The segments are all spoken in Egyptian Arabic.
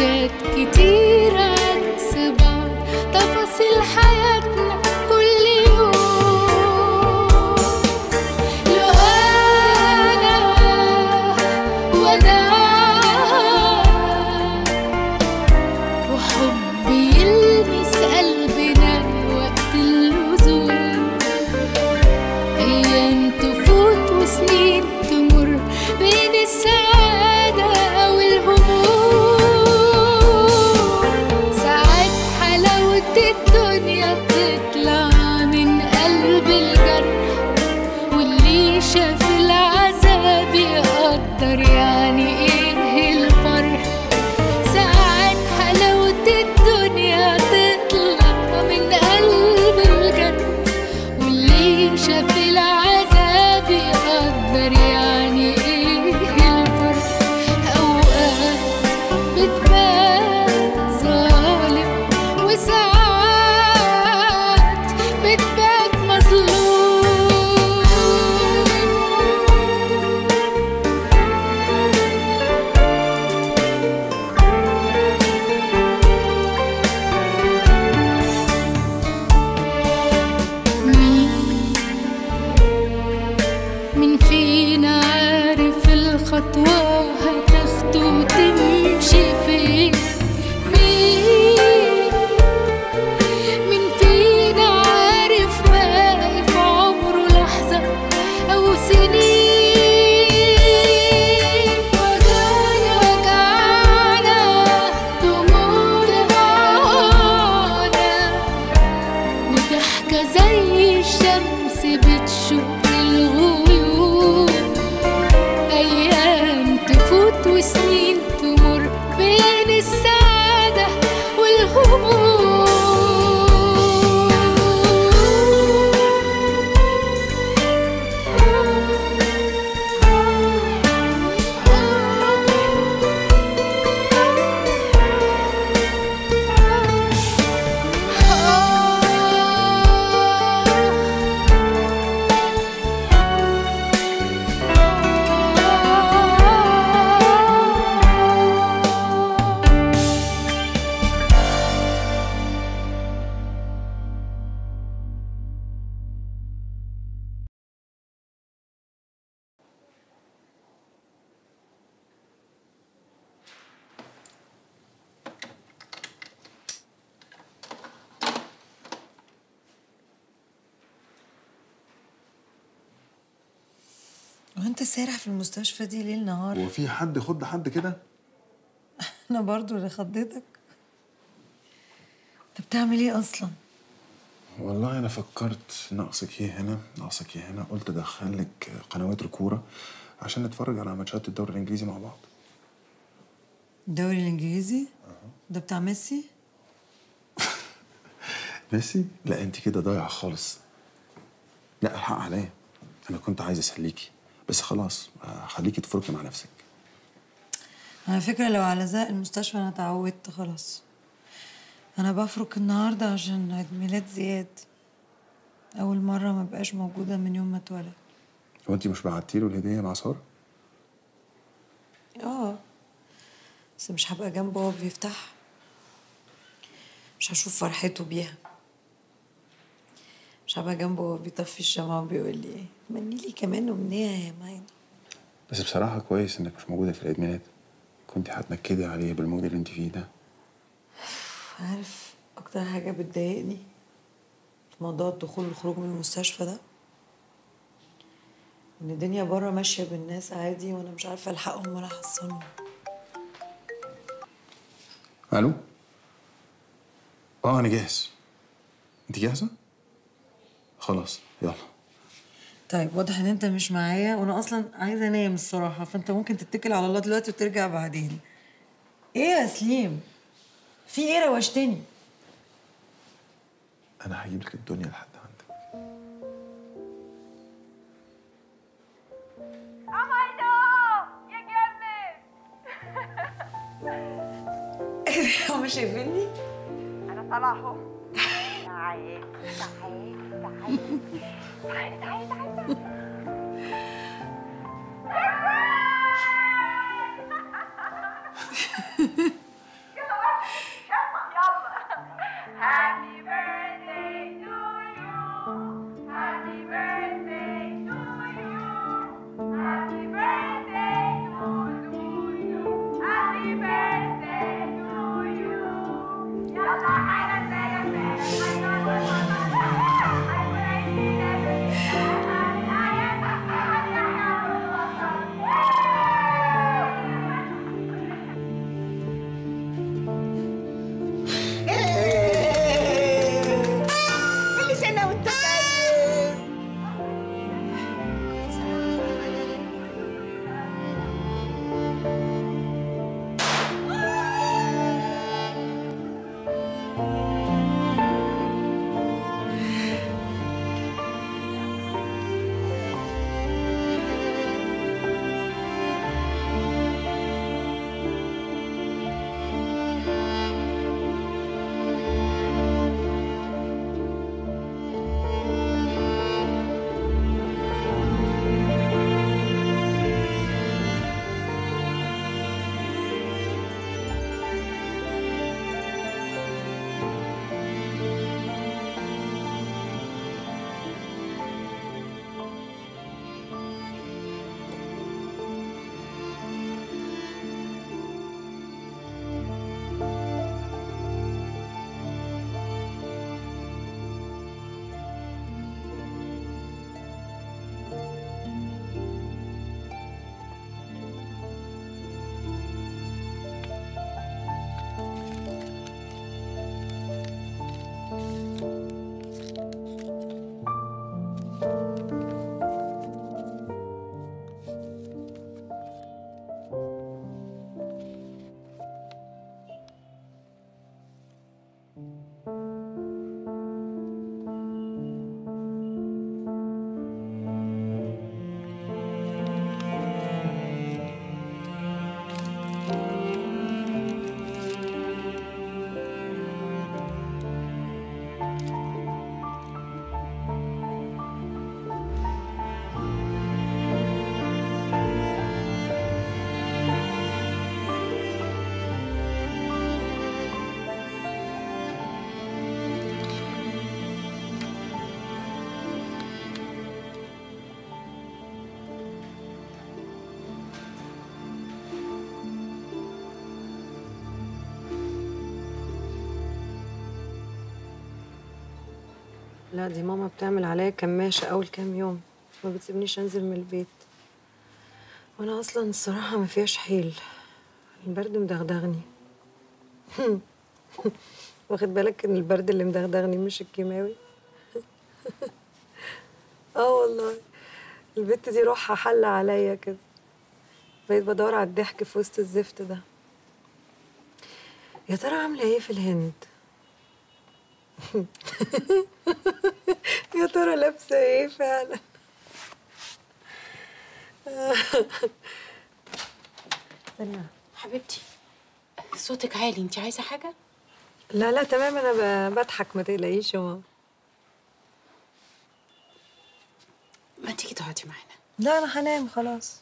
حاجات كتير عكس بعض تفاصيل حياتنا كل يوم لو أنا وأنا وحب يلمس قلبنا وقت اللزوم أيام تفوت وسنين تمر بين السعادة والهموم ساعات حلاوة الدنيا بتطلع من قلب الجرح واللي شاف العذاب يقدر يعني ايه الفرح ساعات حلاوة الدنيا تطلع من قلب الجنة واللي شاف العذاب يقدر يعني ايه الفرق اوقات بتبان ظالم وساعات بتبان مظلوم مين مين فينا عارف الخطوة هتاخده وتمشي فين مين مين فينا عارف باقي في عمره لحظة أو سنين وجعنا وجعنا دموعنا معانا وضحكة زي الشمس بتشق الغيوم أيام تفوت وسنين تمر بين السعادة وانت سارح في المستشفى دي ليل نهار هو في حد يخض حد كده؟ انا برضو اللي خضتك انت بتعمل ايه اصلا والله انا فكرت ناقصك ايه هنا ناقصك ايه هنا قلت ادخلك قنوات الكوره عشان نتفرج على ماتشات الدوري الانجليزي مع بعض الدوري الانجليزي ده بتاع ميسي ميسي لا انت كده ضايعه خالص لا الحق عليا انا كنت عايز اسليكي بس خلاص آه، خليكي تفركي مع نفسك على فكرة لو على زق المستشفى انا اتعودت خلاص انا بفرك النهارده عشان عيد ميلاد زياد اول مرة ما بقاش موجودة من يوم ما اتولد هو انت مش بعتيله الهديه مع ساره اه بس مش هبقى جنبه وهو بيفتح مش هشوف فرحته بيها مش هبقى جنبه وهو بيطفي الشمعة وبيقول لي ايه مني لي كمان أمنية يا ماينة بس بصراحه كويس انك مش موجوده في العيد ميلاد كنت هتنكدي عليه بالمود اللي انت فيه ده عارف أكتر حاجة بتضايقني في موضوع الدخول والخروج من المستشفى ده إن الدنيا بره ماشية بالناس عادي وأنا مش عارفة ألحقهم ولا أحصلهم الو اه انا جاهز انت جاهزه خلاص يلا طيب واضح ان انت مش معايا وانا اصلا عايزه انام الصراحه فانت ممكن تتكل على الله دلوقتي وترجع بعدين ايه يا سليم في ايه روشتني انا هجيب لك الدنيا لحد عندك هم شايفيني انا طالعه اهو تعالي تعالي تعالي تعالي تعالي تعالي لا دي ماما بتعمل عليا كماشة أول كام يوم ما بتسيبنيش أنزل من البيت وأنا أصلا الصراحة ما فيهاش حيل البرد مدغدغني واخد بالك إن البرد اللي مدغدغني مش الكيماوي اه والله البت دي روحها حل عليا كده بقيت بدور على الضحك في وسط الزفت ده يا ترى عاملة ايه في الهند؟ يا ترى لابسة ايه فعلا؟ ثانية حبيبتي صوتك عالي انت عايزه حاجه لا لا تمام انا ب- بضحك ما تقلقيش يا ماما ما تيجي تقعدي معانا لا انا هنام خلاص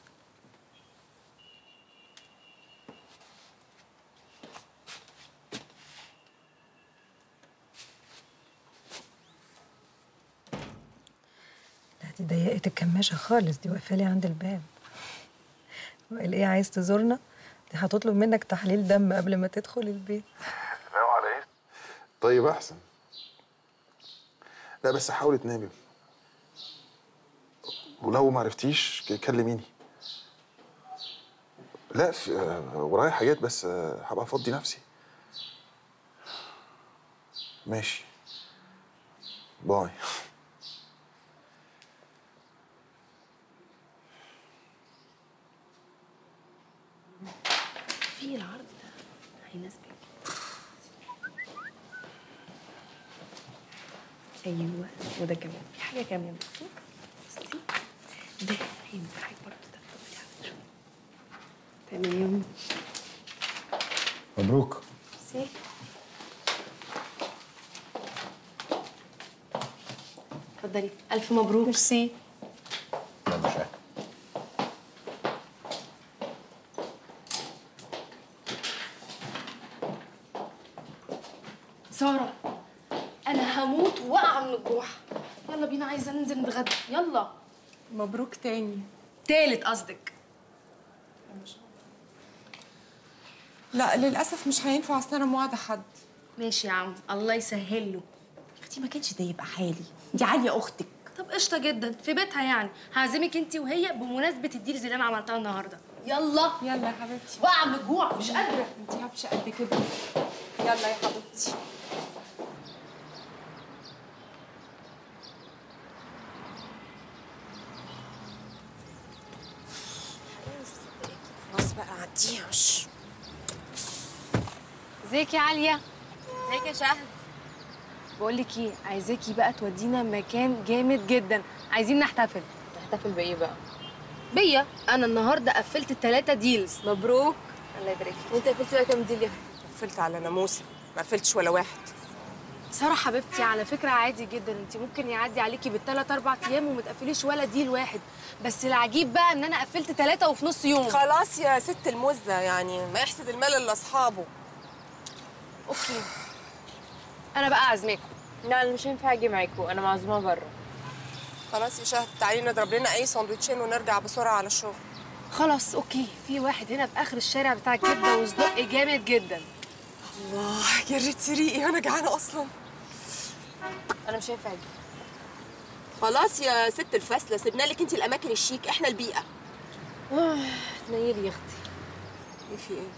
لا دي ضيقت الكماشة خالص دي واقفة لي عند الباب وقال ايه عايز تزورنا دي هتطلب منك تحليل دم قبل ما تدخل البيت طيب احسن لا بس حاولي تنامي ولو ما عرفتيش ك- كلميني لا في آه، ورايا حاجات بس آه، هبقى افضي نفسي ماشي باي في العرض ده هيناسبك ايوه وده كمان في حاجه كمان بصي بصي ده هينفعك برضه ده طولي على شويه تمام مبروك بصي اتفضلي الف مبروك ميرسي سارة أنا هموت وأقع من الجوع يلا بينا عايزة ننزل نتغدى يلا مبروك تاني تالت قصدك لا للاسف مش هينفع اصل انا موعده حد ماشي يا عم الله يسهل له اختي ما كانش ده يبقى حالي دي عاليه اختك طب قشطة جدا في بيتها يعني هعزمك انت وهي بمناسبة الديلز اللي أنا عملتها النهاردة يلا يلا يا حبيبتي وقع من الجوع مش قادرة انت هبشه قد كده يلا يا حبيبتي خلاص بقى عديها وش ازيك يا عالية ازيك يا شهد بقول لك ايه عايزاكي بقى تودينا مكان جامد جدا عايزين نحتفل تحتفل بايه بقى بيا انا النهارده قفلت الثلاثه ديلز مبروك الله يبارك فيك وانت قفلتي بقى كام ديل يا اختي قفلت على ناموسه ما قفلتش ولا واحد ساره حبيبتي على فكره عادي جدا انت ممكن يعدي عليكي بالثلاث اربع ايام وما تقفليش ولا ديل واحد بس العجيب بقى ان انا قفلت ثلاثه وفي نص يوم خلاص يا ست المزه يعني ما يحسد المال الا اصحابه اوكي انا بقى عازماكم لا انا مش هينفع اجي معاكم انا معزومه بره خلاص يا شهد تعالي نضرب لنا اي سندوتشين ونرجع بسرعه على الشغل خلاص اوكي في واحد هنا في اخر الشارع بتاع كبده وصدق جامد جدا الله جريت ريقي وانا جعانه اصلا انا مش هينفع اجي خلاص يا ست الفاسله سيبنا لك انت الاماكن الشيك احنا البيئه تنيلي يا اختي ايه في ايه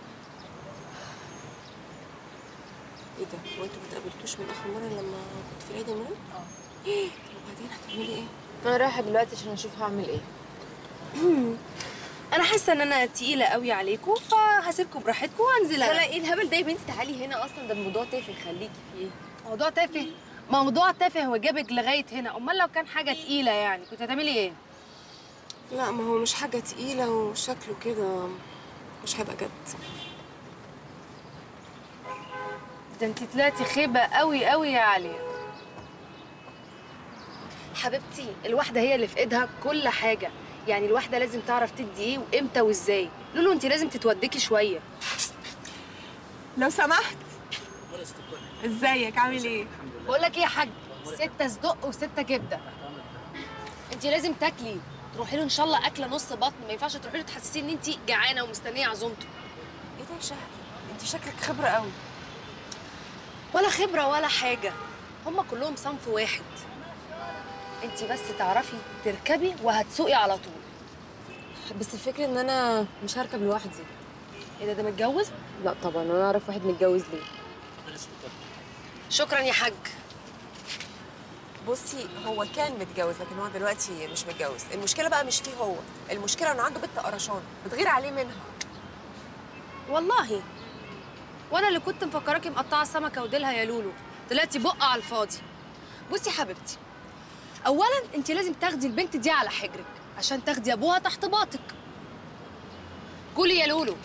ايه ده هو انتوا ما اتقابلتوش من اخر مره لما كنت في العيد الميلاد اه ايه طب وبعدين هتعملي ايه انا رايحه دلوقتي عشان اشوف هعمل ايه انا حاسه ان انا تقيله قوي عليكم فهسيبكم براحتكم وانزل لا انا لا ايه الهبل ده يا بنتي تعالي هنا اصلا ده الموضوع تافه خليكي فيه موضوع تافه موضوع تافه وجابك لغايه هنا امال لو كان حاجه تقيله يعني كنت هتعملي ايه لا ما هو مش حاجه تقيله وشكله كده مش هيبقى جد ده انت طلعتي خيبه قوي قوي يا عليا حبيبتي الواحده هي اللي في ايدها كل حاجه يعني الواحده لازم تعرف تدي ايه وامتى وازاي لولو انت لازم تتودكي شويه لو سمحت ازيك عامل ايه بقول لك ايه يا حاج ستة صدق وستة كبده انت لازم تاكلي تروحي له ان شاء الله اكله نص بطن ما ينفعش تروحي له تحسسيه ان انت جعانه ومستنيه عزومته ايه ده يا شهد انت شكلك خبره قوي ولا خبره ولا حاجه هم كلهم صنف واحد انت بس تعرفي تركبي وهتسوقي على طول بس الفكرة ان انا مش هركب لوحدي ايه ده ده متجوز لا طبعا انا اعرف واحد متجوز ليه شكرا يا حاج بصي هو كان متجوز لكن هو دلوقتي مش متجوز المشكله بقى مش فيه هو المشكله انه عنده بنت قرشان بتغير عليه منها والله وانا اللي كنت مفكراكي مقطعه السمكه وديلها يا لولو طلعتي بقى على الفاضي بصي يا حبيبتي اولا انت لازم تاخدي البنت دي على حجرك عشان تاخدي ابوها تحت باطك كلي يا لولو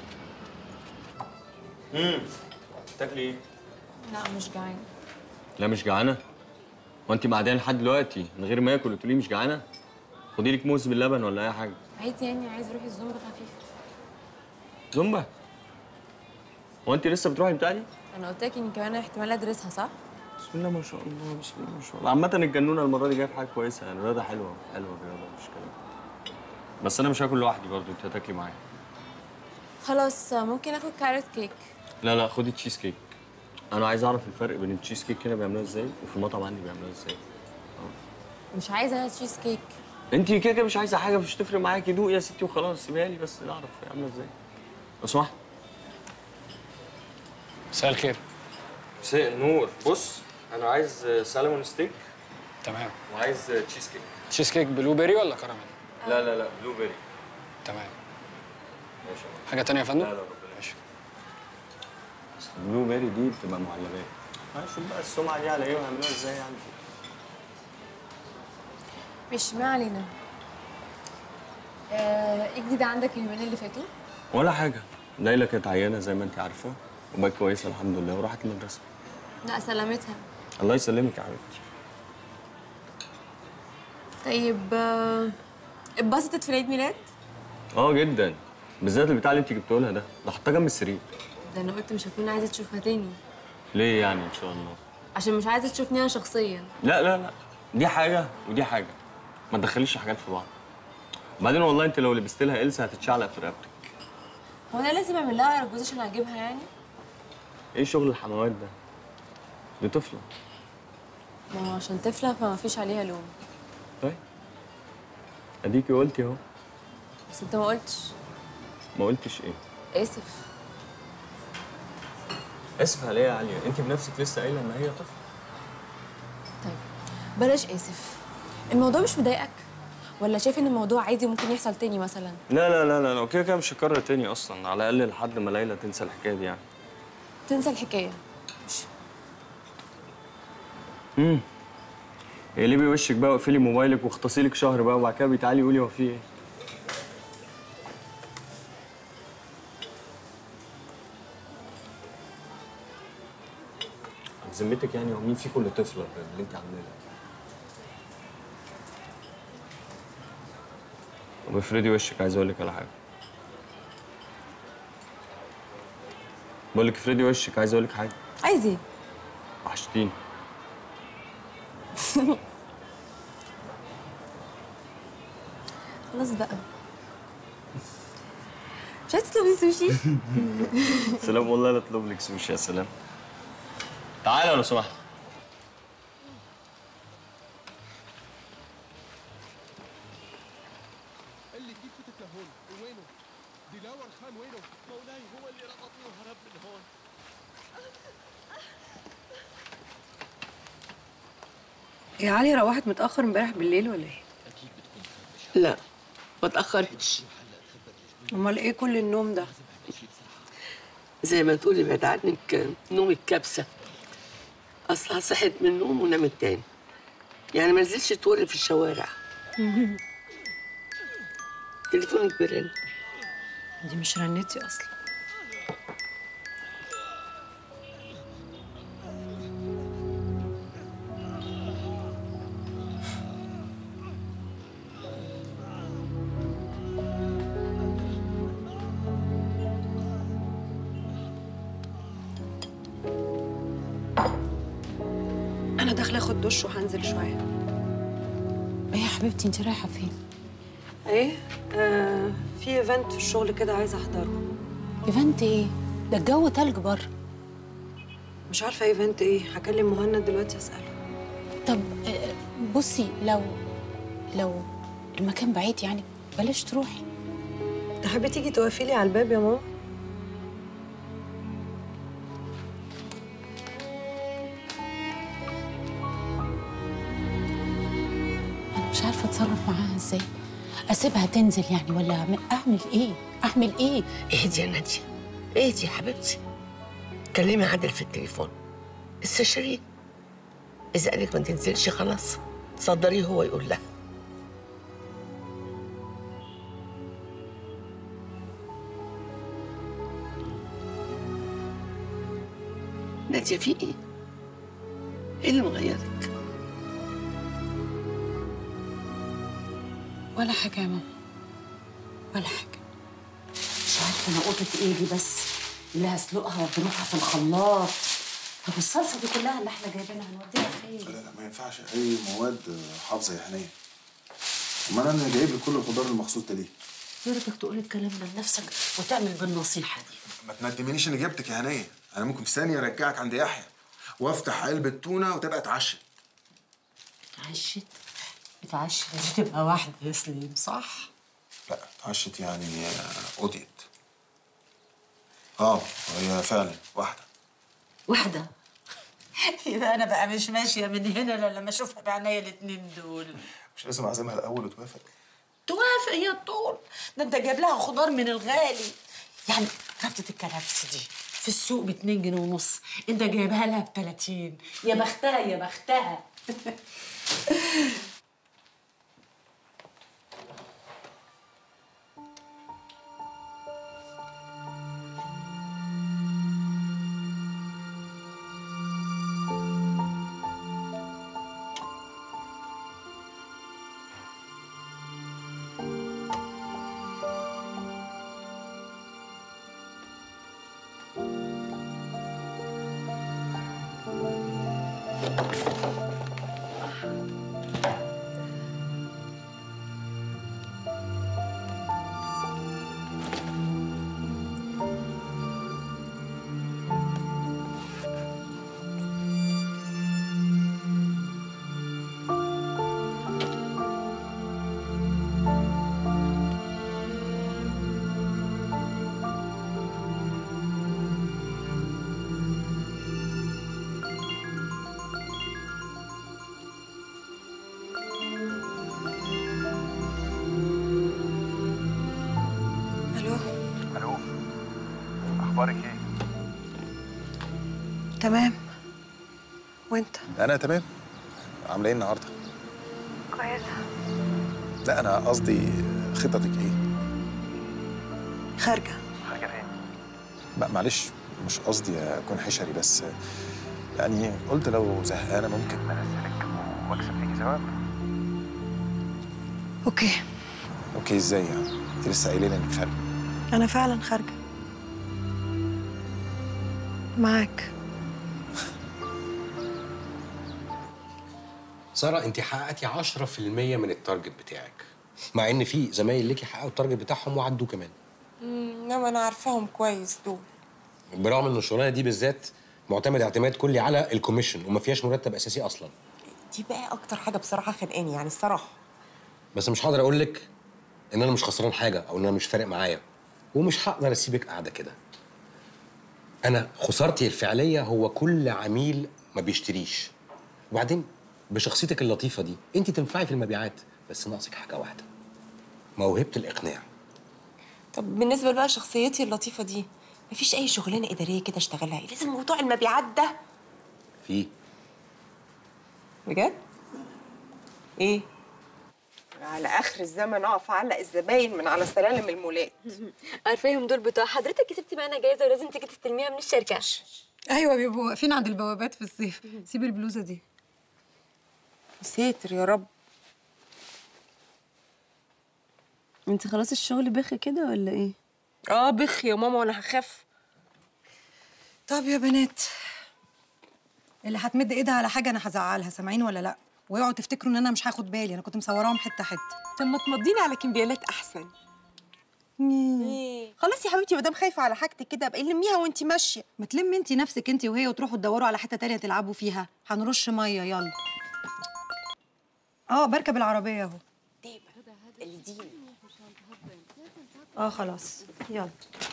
امم تاكلي ايه؟ لا مش جعان لا مش جعانه هو انت معديه لحد دلوقتي من غير ما اكل وتقولي مش جعانه خدي لك موز باللبن ولا اي حاجه عايز يعني عايز اروح الزومبا خفيف زومبا هو انت لسه بتروحي بتاع دي؟ انا قلت لك ان كمان احتمال ادرسها صح بسم الله ما شاء الله بسم الله ما شاء الله عامة الجنونة المرة دي جاية في حاجة كويسة يعني الرياضة حلوة حلوة الرياضة مش كلام بس أنا مش هاكل لوحدي برضه أنت هتاكلي معايا خلاص ممكن اخد كارت كيك لا لا خدي تشيز كيك أنا عايز أعرف الفرق بين التشيز كيك هنا بيعملوها إزاي وفي المطعم عندي بيعملوها إزاي مش عايزه انا تشيز كيك أنت كده كده مش عايزة حاجة مش تفرق معاكي دوق يا ستي وخلاص سيبها لي بس نعرف هي عاملة إزاي لو سمحت مساء الخير مساء النور بص أنا عايز سالمون ستيك تمام وعايز تشيز كيك تشيز كيك بلو بيري ولا كراميل لا لا لا بلو بيري تمام ماشي حاجه تانية يا فندم لا لا ربنا ماشي البلو بيري دي بتبقى معلبات شوف بقى السمعه دي على ايه وهعملوها ازاي يعني مش ما علينا آه، ايه جديد عندك اليومين اللي فاتوا ولا حاجه ليلى كانت عيانه زي ما انت عارفه وبقت كويسه الحمد لله وراحت المدرسه لا سلامتها الله يسلمك يا حبيبتي طيب آه، اتبسطت في عيد ميلاد اه جدا بالذات البتاع اللي انت جبته لها ده ده حطها جنب السرير ده انا قلت مش هكون عايزه تشوفها تاني ليه يعني ان شاء الله عشان مش عايزه تشوفني انا شخصيا لا لا لا دي حاجه ودي حاجه ما تدخليش حاجات في بعض بعدين والله انت لو لبست لها إلسا هتتشعلق في رقبتك هو انا لازم اعمل لها ارجوز عشان اعجبها يعني ايه شغل الحموات ده دي طفله ما هو عشان طفله فما فيش عليها لوم طيب اديكي قلتي اهو بس انت ما قلتش ما قلتش ايه اسف اسف عليا يا عليا انت بنفسك لسه قايله ان هي طفله طيب بلاش اسف الموضوع مش مضايقك ولا شايف ان الموضوع عادي ممكن يحصل تاني مثلا لا لا لا لا لو كده كده مش هكرر تاني اصلا على الاقل لحد ما ليلى تنسى الحكايه دي يعني تنسى الحكايه مش امم اقلبي وشك بقى واقفلي موبايلك واختصي لك شهر بقى وبعد كده بتعالي قولي هو في ايه بذمتك يعني هو مين فيكم اللي طفله اللي انت عاملاه ده؟ طب افردي وشك عايز اقول لك على حاجه بقول لك افردي وشك عايز اقول لك حاجه عايز ايه وحشتيني خلاص بقى مش عايز تطلبي سوشي سلام والله لا اطلب لك سوشي يا سلام تعالى لو سمحت اللي كيف فتت لهون وينه؟ دلاور خان وينه؟ مولاي هو اللي ربطني وهرب من هون يا علي روحت متأخر امبارح بالليل ولا ايه؟ لا ما تأخرتش امال ايه كل النوم ده؟ زي ما تقولي بعد عنك نوم الكبسة أصلها صحت من النوم ونامت تاني يعني ما نزلتش توري في الشوارع تليفونك بيرن دي مش رنتي اصلا انا داخله اخد دش وهنزل شويه ايه يا حبيبتي انت رايحه فين ايه آه في ايفنت في الشغل كده عايزه احضره ايفنت ايه ده الجو تلج بره مش عارفه ايفنت ايه هكلم مهند دلوقتي اساله طب آه، بصي لو لو المكان بعيد يعني بلاش تروحي تحبي تيجي توقفي لي على الباب يا ماما انا مش عارفه اتصرف معاها ازاي اسيبها تنزل يعني ولا أعمل- اعمل ايه اعمل ايه اهدي يا ناديه اهدي يا حبيبتي كلمي عادل في التليفون استشيريه اذا قالك ما تنزلش خلاص صدريه هو يقول لها ناديه في ايه؟ ايه اللي مغيرك؟ ولا حاجه يا ماما ولا حاجه مش عارفه انا اوضه ايه دي بس اللي هسلقها واضربها في الخلاط طب الصلصه دي كلها اللي احنا جايبينها هنوديها فين لا لا ما ينفعش اي مواد حافظه يا هنيه امال انا جايب لك كل الخضار المخصوص ده ليه؟ يرضيك تقول الكلام ده لنفسك وتعمل بالنصيحه دي ما تندمنيش اني جبتك يا هنيه انا ممكن في ثانيه ارجعك عند يحيى وافتح علبه تونه وتبقى اتعشت اتعشت اتعشت دي تبقى واحده يا سليم صح لا اتعشت يعني قضيت اه هي فعلا واحده واحده يبقى انا بقى مش ماشيه من هنا إلا لما اشوفها بعينيا الاتنين دول مش لازم اعزمها الاول وتوافق توافق هي الطول ده انت جايب لها خضار من الغالي يعني ربطة الكرفس دي في السوق ب 2 جنيه ونص انت جايبها لها ب 30 يا بختها يا بختها الو الو اخبارك ايه تمام وانت انا تمام عامله ايه النهارده كويسه لا انا قصدي خططك ايه خارجه خارجه فين لا معلش مش قصدي اكون حشري بس يعني قلت لو زهقانه ممكن انزلك واكسب فيكي ثواب اوكي اوكي ازاي يعني انت لسه قايله لي انك خارجه انا فعلا خارجه معاك ساره انت حققتي 10% من التارجت بتاعك مع ان في زمايل ليكي حققوا التارجت بتاعهم وعدوا كمان انما انا عارفاهم كويس دول برغم ان الشغلانه دي بالذات معتمد اعتماد كلي على الكوميشن وما فيهاش مرتب اساسي اصلا دي بقى اكتر حاجه بصراحه خانقاني يعني الصراحه بس مش هقدر اقول لك ان انا مش خسران حاجه او ان انا مش فارق معايا ومش هقدر اسيبك قاعده كده انا خسارتي الفعليه هو كل عميل ما بيشتريش وبعدين بشخصيتك اللطيفه دي انت تنفعي في المبيعات بس ناقصك حاجه واحده موهبه الاقناع طب بالنسبه بقى لشخصيتي اللطيفه دي مفيش اي شغلانه اداريه كده اشتغلها إيه؟ لازم موضوع المبيعات ده في بجد ايه على اخر الزمن اقف اعلق الزباين من على سلالم المولات عارفاهم دول بتوع حضرتك كسبتي معانا جايزه ولازم تيجي تستلميها من الشركه ايوه بيبقوا واقفين عند البوابات في الصيف سيب البلوزه دي ساتر يا رب انت خلاص الشغل بخ كده ولا ايه اه بخ يا ماما وانا هخاف طب يا بنات اللي هتمد ايدها على حاجه انا هزعلها سامعين ولا لا واوعوا تفتكروا ان انا مش هاخد بالي انا كنت مصوراهم حته حته طب ما تمضيني على كمبيالات احسن خلاص يا حبيبتي مدام خايفه على حاجتك كده ابقى لميها وانت ماشيه ما تلمي انت نفسك انت وهي وتروحوا تدوروا على حته تانية تلعبوا فيها هنرش ميه يلا اه بركب العربيه اهو اللي دي اه خلاص يلا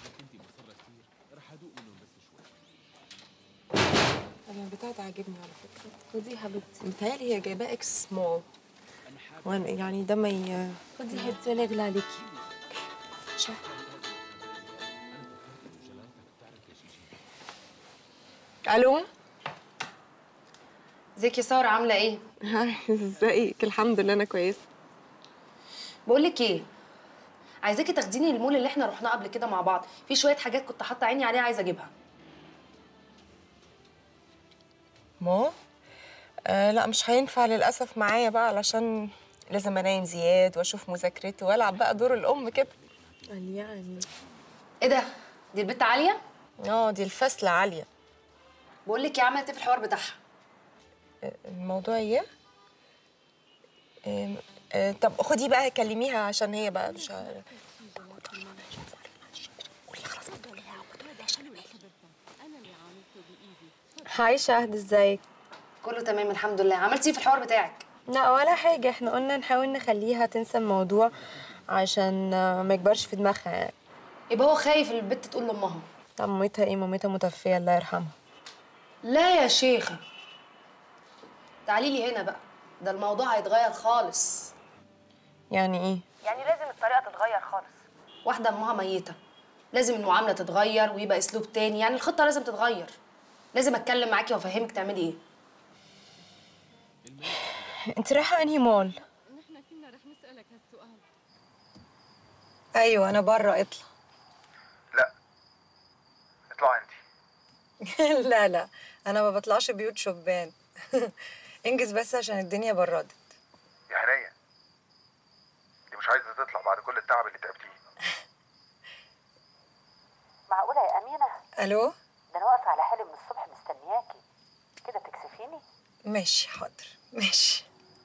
انا البتاع ده عاجبني على فكره خدي يا حبيبتي متهيألي هي جايباه اكس سمول وانا يعني ده ما ي... خدي يا حبيبتي ولا يغلى عليكي شا. الو ازيك يا ساره عامله ايه ازيك الحمد لله انا كويسه بقول لك ايه عايزاكي تاخديني المول اللي احنا رحناه قبل كده مع بعض في شويه حاجات كنت حاطه عيني عليها عايزه اجيبها مو آه لا مش هينفع للاسف معايا بقى علشان لازم انام زياد واشوف مذاكرته والعب بقى دور الام كده يعني ايه ده دي البت عاليه اه دي الفصل عاليه بقول لك يا عملت ايه في الحوار بتاعها الموضوع ايه آم، آه، طب خدي بقى كلميها عشان هي بقى مش عارف هاي شهد ازيك كله تمام الحمد لله عملتي ايه في الحوار بتاعك لا ولا حاجة احنا قلنا نحاول نخليها تنسى الموضوع عشان آه، ما يكبرش في دماغها يعني يبقى هو خايف البت تقول لامها طب مامتها ايه مامتها متوفية الله يرحمها لا يا شيخه تعالي لي هنا بقى ده الموضوع هيتغير خالص يعني ايه يعني لازم الطريقه تتغير خالص واحده امها ميته لازم المعامله تتغير ويبقى اسلوب تاني يعني الخطه لازم تتغير لازم اتكلم معاكي وافهمك تعملي ايه انت رايحة انهي مول نحن كنا رح نسألك هالسؤال ايوه انا بره اطلع اطلعي انت لا لا انا ما بطلعش بيوت شبان انجز بس عشان الدنيا بردت يا هنية دي مش عايزة تطلع بعد كل التعب اللي تعبتيه معقولة يا أمينة؟ الو ده أنا واقفة على حالي من الصبح مستنياكي كده تكسفيني؟ ماشي حاضر ماشي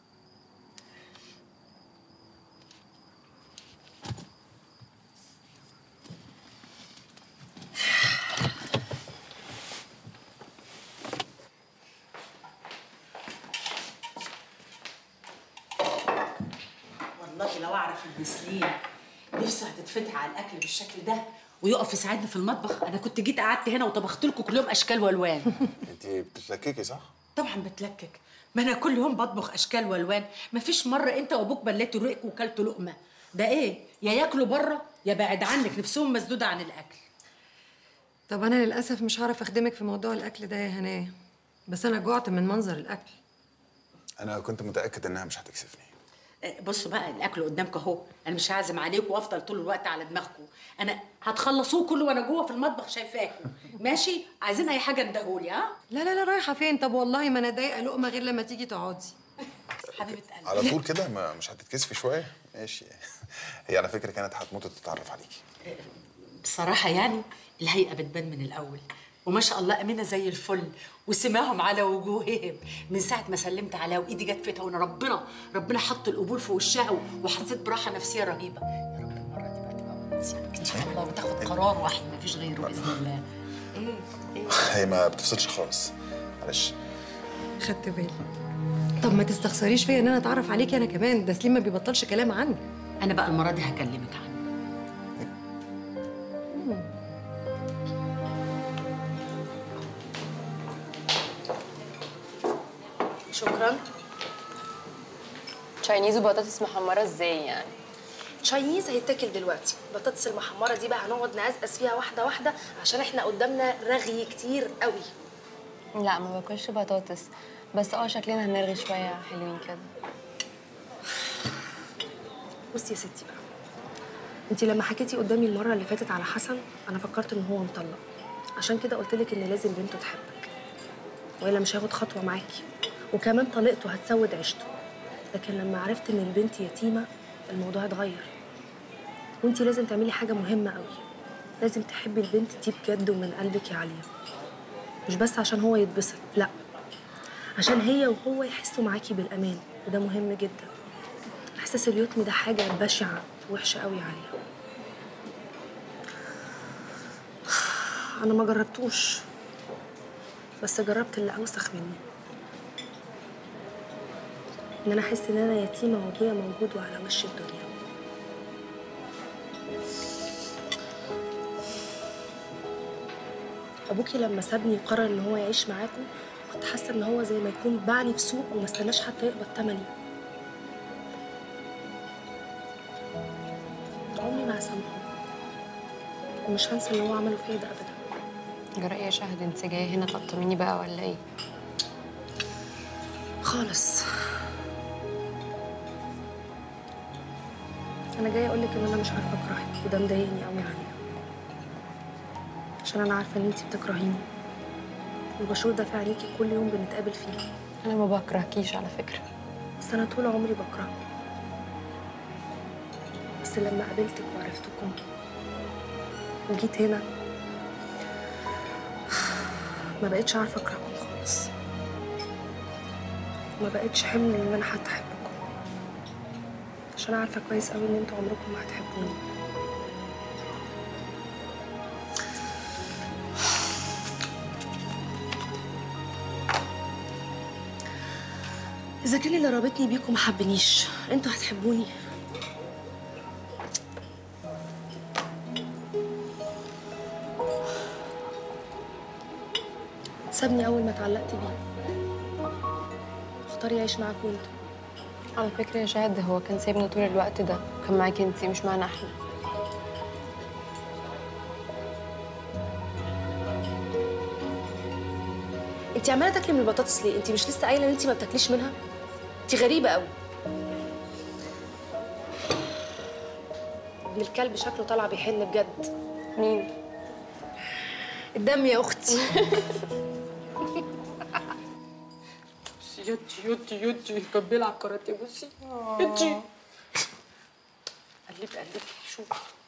والله لو أعرف إن سليم نفسه هتتفتح على الأكل بالشكل ده ويقف يساعدني في المطبخ أنا كنت جيت قعدت هنا وطبخت لكم كل يوم أشكال وألوان انت بتتلككي صح؟ طبعا بتلكك ما أنا كل يوم بطبخ أشكال وألوان مفيش مرة أنت وأبوك بليتوا ريقك وكلتوا لقمة ده إيه؟ يا ياكلوا بره يا بعد عنك نفسهم مسدودة عن الأكل طب انا للاسف مش هعرف اخدمك في موضوع الاكل ده يا هنايا بس انا جوعت من منظر الاكل انا كنت متاكد انها مش هتكسفني آه، بصوا بقى الاكل قدامكم اهو انا مش هعزم عليكم وافضل طول الوقت على دماغكم انا هتخلصوه كله وانا جوه في المطبخ شايفاكم ماشي عايزين اي حاجه ندهولي ها لا لا لا رايحه فين طب والله ما انا ضايقه لقمه غير لما تيجي تقعدي حبيبه قلبي على طول كده ما مش هتتكسفي شويه ماشي هي على فكره كانت هتموت تتعرف عليكي بصراحه يعني الهيئه بتبان من الاول وما شاء الله امينه زي الفل وسماهم على وجوههم من ساعه ما سلمت عليها وايدي جت فيها وانا ربنا ربنا حط القبول في وشها وحسيت براحه نفسيه رهيبه يا رب المره دي بقى تبقى ممتازة ان شاء الله وتاخد قرار واحد مفيش غيره باذن الله ايه ايه هي ما بتفصلش خالص معلش خدت بالي طب ما تستخسريش فيا ان انا اتعرف عليكي انا كمان ده سليم ما بيبطلش كلام عني انا بقى المره دي هكلمك عنه شكرا تشاينيز وبطاطس محمره ازاي يعني تشاينيز هيتاكل دلوقتي البطاطس المحمره دي بقى هنقعد نقزقز فيها واحده واحده عشان احنا قدامنا رغي كتير قوي لا ما باكلش بطاطس بس اه شكلنا هنرغي شويه حلوين كده بصي يا ستي بقى انت لما حكيتي قدامي المره اللي فاتت على حسن انا فكرت ان هو مطلق عشان كده قلت لك ان لازم بنته تحبك والا مش هياخد خطوه معاكي وكمان طليقته هتسود عيشته لكن لما عرفت ان البنت يتيمه الموضوع اتغير وانت لازم تعملي حاجه مهمه قوي لازم تحبي البنت دي بجد ومن قلبك يا عليا مش بس عشان هو يتبسط لا عشان هي وهو يحسوا معاكي بالامان وده مهم جدا احساس اليتم ده حاجه بشعه وحشه قوي عليها انا ما جربتوش بس جربت اللي اوسخ منه ان انا احس ان انا يتيمه وابويا موجود وعلى وش الدنيا ابوكي لما سابني وقرر ان هو يعيش معاكم كنت حاسه ان هو زي ما يكون باعني في سوق وما استناش حتى يقبض ثمني عمري ما هسامحه ومش هنسى اللي هو عمله فيا ده ابدا جرأي يا شهد انت جايه هنا تقطميني بقى ولا ايه خالص انا جايه اقول لك ان انا مش عارفه اكرهك وده مضايقني قوي عني عشان انا عارفه ان انتي بتكرهيني وبشوف ده في عينيكي كل يوم بنتقابل فيه انا ما بكرهكيش على فكره بس انا طول عمري بكرهكم بس لما قابلتك وعرفتكم وجيت هنا ما بقتش عارفه اكرهكم خالص ما بقتش حمل ان انا حتى احبكم عشان عارفه كويس قوي ان انتوا عمركم ما هتحبوني اذا كان اللي رابطني بيكم ما حبنيش انتوا هتحبوني سابني اول ما اتعلقت بيه اختار يعيش معاكم انتوا على فكره يا شهد هو كان سايبنا طول الوقت ده كان معاكي انت مش معانا احنا انت عماله تاكلي من البطاطس ليه انت مش لسه قايله ان انت ما بتاكليش منها انت غريبه قوي ابن الكلب شكله طالع بيحن بجد مين الدم يا اختي يدي يدي يدي كان بيلعب كاراتيه بصي يدي قلبي قلبي شوف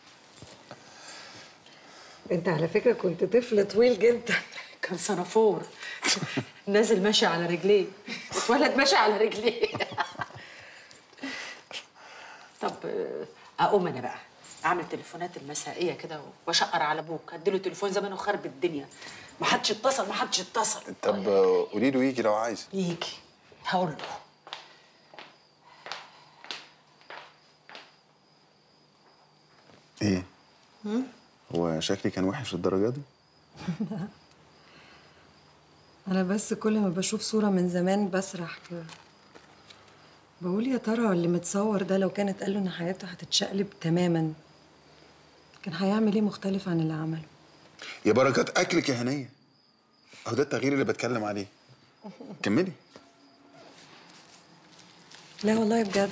انت على فكره كنت طفل طويل جدا كان صنافور نازل ماشي على رجليه اتولد ماشي على رجليه طب آه، اقوم انا بقى اعمل تليفونات المسائيه كده واشقر على ابوك اديله تليفون زمانه خرب الدنيا ما حدش اتصل ما حدش اتصل طب آه، قولي له يجي لو عايز يجي هقول له ايه هو شكلي كان وحش للدرجه دي انا بس كل ما بشوف صوره من زمان بسرح كده بقول يا ترى اللي متصور ده لو كانت قال له ان حياته هتتشقلب تماما كان هيعمل ايه مختلف عن اللي عمله يا بركات اكلك يا هنيه اهو ده التغيير اللي بتكلم عليه كملي لا والله بجد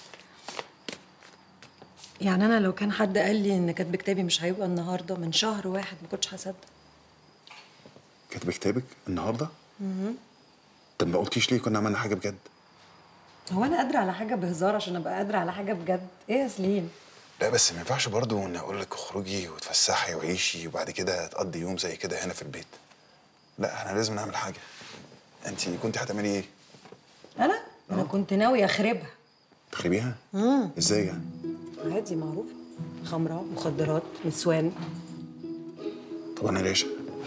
يعني انا لو كان حد قال لي ان كاتب كتابي مش هيبقى النهارده من شهر واحد ما كنتش هصدق كاتبه كتابك النهارده طب ما قلتيش ليه كنا عملنا حاجه بجد هو انا قادره على حاجه بهزار عشان ابقى قادره على حاجه بجد ايه يا سليم لا بس ما ينفعش برضه ان اقول لك اخرجي وتفسحي وعيشي وبعد كده تقضي يوم زي كده هنا في البيت لا احنا لازم نعمل حاجه انت كنت هتعملي ايه انا انا كنت ناويه اخربها تخربيها امم ازاي يعني عادي معروف خمره مخدرات نسوان طب انا راشق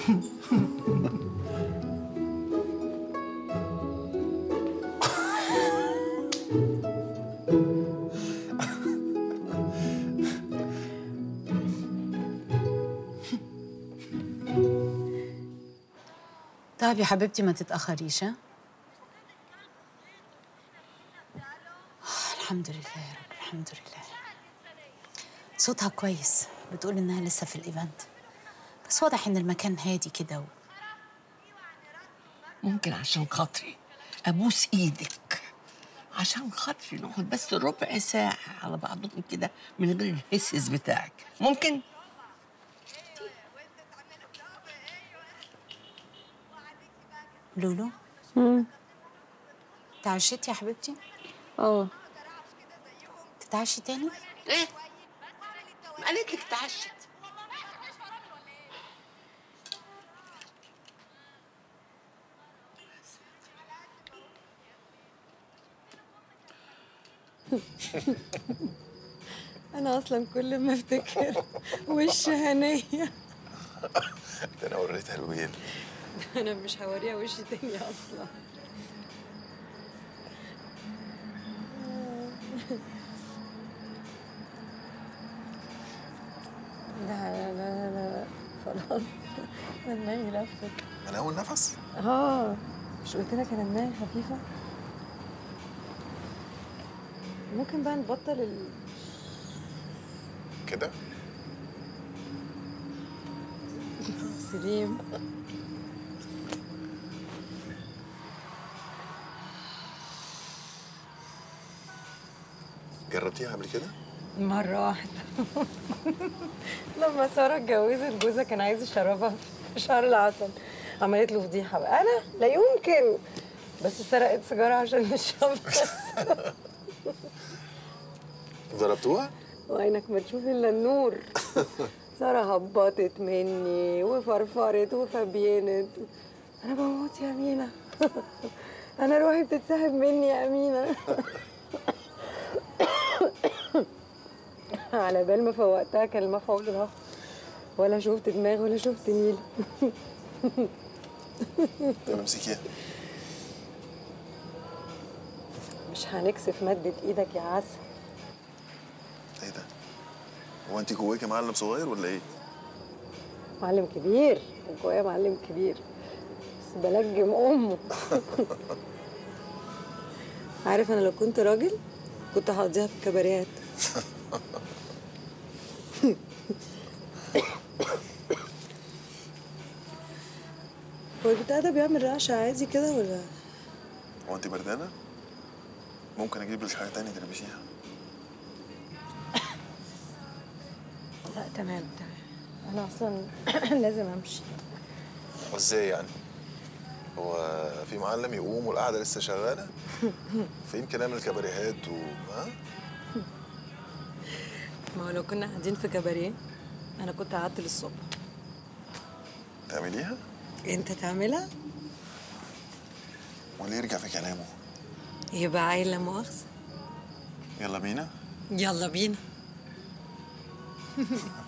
طيب يا حبيبتي ما تتأخريش ها آه، الحمد لله يا رب الحمد لله صوتها كويس بتقول انها لسه في الايفنت بس واضح ان المكان هادي كده و... ممكن عشان خاطري ابوس ايدك عشان خاطري نقعد بس ربع ساعة على بعضهم كده من غير الهسس بتاعك ممكن؟ لولو تعشيتي يا حبيبتي اه تتعشي تاني ايه؟ ما قالت لك تعشت انا اصلا كل ما افتكر وش هنيه ده انا وريتها الويل انا مش هوريها وشي تاني اصلا عارفه دماغي لفت من اول نفس اه مش قلت لك انا دماغي خفيفه ممكن بقى نبطل ال... كده سليم جربتيها قبل كده مرة واحدة لما سارة اتجوزت جوزها كان عايز يشربها في شهر العسل عملت له فضيحة بقى أنا لا يمكن بس سرقت سيجارة عشان نشربها ضربتوها وعينك ما تشوف إلا النور سارة هبطت مني وفرفرت وفبينت أنا بموت يا أمينة أنا روحي بتتسحب مني يا أمينة على بال ما فوقتها كان المفعول اهو ولا شفت دماغ ولا شفت نيل طب امسكيها مش هنكسف مدة ايدك يا عسل ايه ده هو انت جواكي معلم صغير ولا ايه معلم كبير جوايا معلم كبير بس بلجم امه عارف انا لو كنت راجل كنت هقضيها في الكباريات هو البتاع ده بيعمل رعشة عادي كده ولا هو انت بردانه ممكن اجيب لك حاجه تانية تلبسيها لا تمام تمام انا اصلا لازم امشي ازاي يعني هو في معلم يقوم والقعده لسه شغاله فين كلام الكباريهات و ها ما هو لو كنا قاعدين في كباريه انا كنت قعدت للصبح تعمليها انت تعملها واللي يرجع في كلامه يبقى عيل لا مؤاخذه يلا بينا يلا بينا